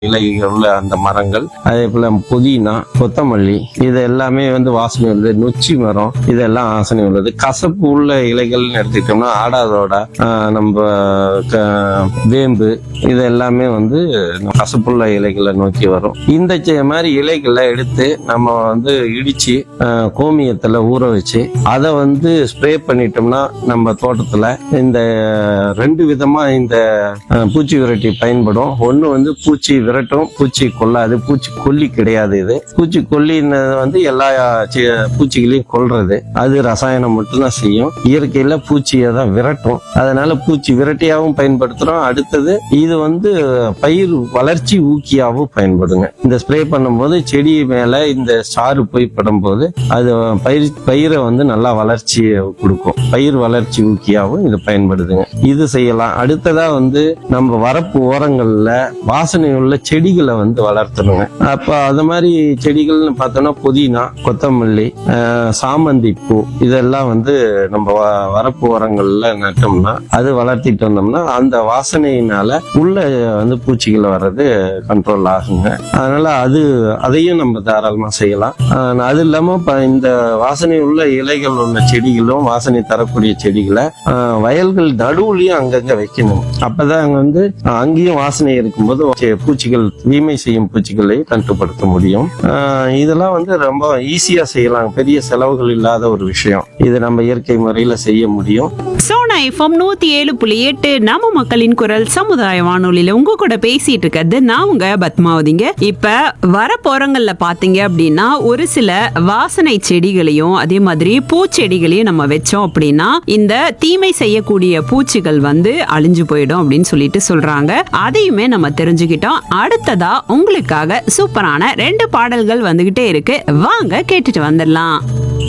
இலைகள் உள்ள அந்த மரங்கள் அதே போல புதினா கொத்தமல்லி இது எல்லாமே வந்து வாசனை உள்ளது நொச்சி மரம் இதெல்லாம் வாசனை உள்ளது கசப்பு உள்ள இலைகள்னு எடுத்துக்கிட்டோம்னா ஆடாதோட ஆஹ், நம்ம க- வேம்பு இது எல்லாமே வந்து கசப்புள்ள இலைகளை நோக்கி வரும் இந்த செ- மாதிரி இலைகளை எடுத்து நம்ம வந்து இடிச்சு ஆஹ், கோமியத்துல ஊற வச்சு அதை வந்து ஸ்ப்ரே பண்ணிட்டோம்னா நம்ம தோட்டத்துல இந்த ரெண்டு விதமா இந்த அஹ், பூச்சி விரட்டி பயன்படும் ஒண்ணு வந்து பூச்சி விரட்டும் பூச்சி கொல்லாது பூச்சி கொல்லி கிடையாது இது பூச்சி கொல்லின்றது வந்து எல்லா சி- பூச்சிகளையும் கொல்றது அது ரசாயனம் மட்டும்தான் செய்யும் இயற்கையில பூச்சியை தான் விரட்டும் அதனால பூச்சி விரட்டியாவும் பயன்படுத்துறோம் அடுத்தது இது வந்து பயிர் வளர்ச்சி ஊக்கியாவும் பயன்படுங்க இந்த ஸ்ப்ரே பண்ணும்போது செடி மேல இந்த சாறு போய் படும்போது அது பயிர் பயிரை வந்து நல்லா வளர்ச்சி கொடுக்கும் பயிர் வளர்ச்சி ஊக்கியாவும் இது பயன்படுதுங்க இது செய்யலாம் அடுத்ததா வந்து நம்ம வரப்பு ஓரங்கள்ல வாசனை உள்ள செடிகளை வந்து வளர்த்தணுங்க அப்ப அது மாதிரி செடிகள்னு பார்த்தோம்னா புதினா கொத்தமல்லி ஆஹ், சாமந்தி பூ இதெல்லாம் வந்து நம்ம வ- வரப்பு ஓரங்கள்ல நட்டோம்னா அது வளர்த்திட்டு வந்தோம்னா அந்த வாசனையினால உள்ள வந்து பூச்சிகள் வர்றது கண்ட்ரோல் ஆகுங்க அதனால அது அதையும் நம்ம தாராளமா செய்யலாம் ஆஹ், அது இல்லாம இப்ப இந்த வாசனை உள்ள இலைகள் உள்ள செடிகளும் வாசனை தரக்கூடிய செடிகளை ஆஹ், வயல்கள் நடுவுலயும் அங்கங்க வைக்கணும் அப்பதான் அங்க வந்து ஆஹ், அங்கேயும் வாசனை இருக்கும்போது செ- பூச்சிகள் தீமை செய்யும் பூச்சிகளை கட்டுப்படுத்த முடியும் ஆஹ், இதெல்லாம் வந்து ரொம்ப ஈஸியா செய்யலாம் பெரிய செலவுகள் இல்லாத ஒரு விஷயம் இது நம்ம இயற்கை முறையில செய்ய முடியும் சோனா எஃப்எம் நூத்தி ஏழு புள்ளி எட்டு நம்ம மக்களின் குரல் சமுதாய வானொலியில உங்க கூட பேசிட்டு இருக்கிறது நான் உங்க பத்மாவதிங்க இப்ப வர போறங்கள்ல பாத்தீங்க அப்படின்னா ஒரு சில வாசனை செடிகளையும் அதே மாதிரி பூச்செடிகளையும் நம்ம வச்சோம் அப்படின்னா இந்த தீமை செய்யக்கூடிய பூச்சிகள் வந்து அழிஞ்சு போயிடும் அப்படின்னு சொல்லிட்டு சொல்றாங்க அதையுமே நம்ம தெரிஞ்சுக்கிட்டோம் அடுத்ததா உங்களுக்காக சூப்பரான ரெண்டு பாடல்கள் வந்துகிட்டே இருக்கு வாங்க கேட்டுட்டு வந்துடலாம்